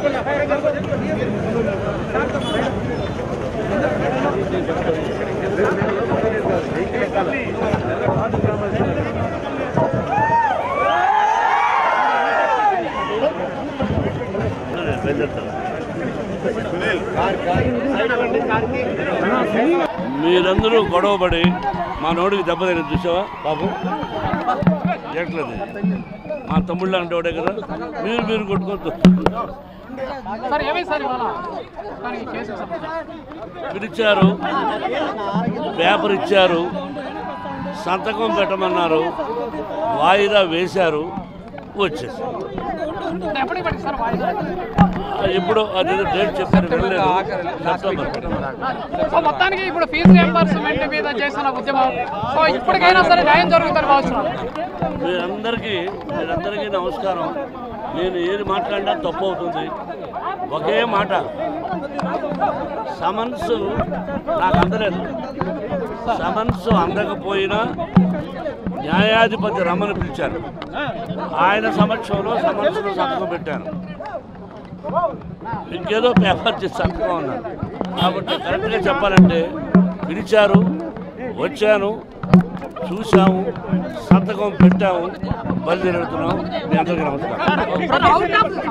మీరందరూ గొడవపడి మా నోడికి దెబ్బతిన చూసావా పాపం ఎట్లేదు మా తమ్ముళ్ళు అంటే వాడే కదా మీరు మీరు కొట్టుకోవద్దు సార్ ఏమైంది సార్ ఇవాళ కానీ కేసు సంబంధించి పిలిచారు పేపర్ ఇచ్చారు సంతకం పెట్టమన్నారు వాయిదా వేశారు వచ్చేసి అంటే ఎప్పటికి పట్టింది సార్ వాయిదా ఇప్పుడు అది డేట్ చెప్పారు వెళ్ళలేదు సెప్టెంబర్ సో మొత్తానికి ఇప్పుడు ఫీజు రియంబర్స్మెంట్ మీద చేసిన ఉద్యమం సో ఇప్పటికైనా సరే న్యాయం జరుగుతుందని భావిస్తున్నాను మీరందరికీ మీరందరికీ నమస్కారం నేను ఏది మాట్లాడినా తప్పు అవుతుంది ఒకే మాట సమన్స్ నాకు అందలేదు సమన్స్ అందకపోయినా న్యాయాధిపతి రమ్మని పిలిచారు ఆయన సమక్షంలో సమన్స్లో సంతకం పెట్టాను ఇంకేదో పేపర్ చేసి సంతకం ఉన్నారు కాబట్టి కరెక్ట్గా చెప్పాలంటే పిలిచారు వచ్చాను చూసాము సంతకం పెట్టాము బయలుదేరుతున్నాం మీ అందరికీ నమస్కారం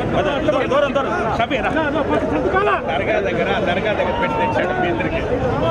దూరం దూరం దూరం దర్గా దగ్గర దర్గా దగ్గర పెట్టి తెచ్చాడు మీ ఇద్దరికి